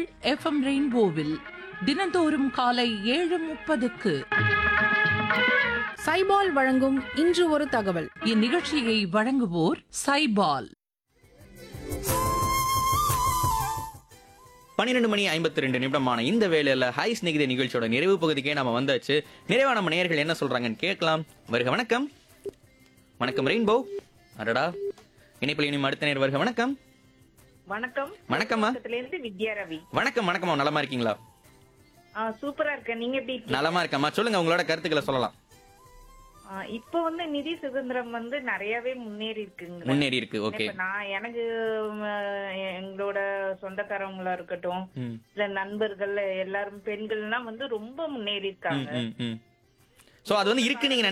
FM ரெயின்போவில் தினந்தோறும் காலை ஏழு முப்பதுக்கு சைபால் வழங்கும் இன்று ஒரு தகவல் இந்நிகழ்ச்சியை வழங்குவோர் சைபால் பன்னிரெண்டு மணி ஐம்பத்தி ரெண்டு நிமிடமான இந்த வேலையில ஹை ஸ்நேகித நிகழ்ச்சியோட நிறைவு பகுதிக்கே நம்ம வந்தாச்சு நிறைவா நம்ம நேயர்கள் என்ன சொல்றாங்கன்னு கேட்கலாம் வருக வணக்கம் வணக்கம் ரெயின்போ அடடா இணைப்பில் இனிமே அடுத்த நேர் வருக வணக்கம் வணக்கம் வணக்கம்மா பக்கத்துல இருந்து வித்யா ரவி வணக்கம் வணக்கம்மா நலமா இருக்கீங்களா ஆ, சூப்பரா இருக்கேன் நீங்க எப்படி இருக்கீங்க நலமா இருக்கம்மா சொல்லுங்க உங்களோட கருத்துக்களை சொல்லலாம் ஆ, இப்ப வந்து நிதி சுதந்திரம் வந்து நிறையவே முன்னேறி இருக்குங்க முன்னேறி இருக்கு ஓகே இப்ப நான் எனக்கு ம், எங்களோட சொந்தக்காரங்களா இருக்கட்டும் ம் இல்ல நண்பர்கள் எல்லாரும் பெண்கள்லாம் வந்து ரொம்ப முன்னேறி ம் இருக்காங்க ம் ம் சோ அது வந்து இருக்கு நீங்க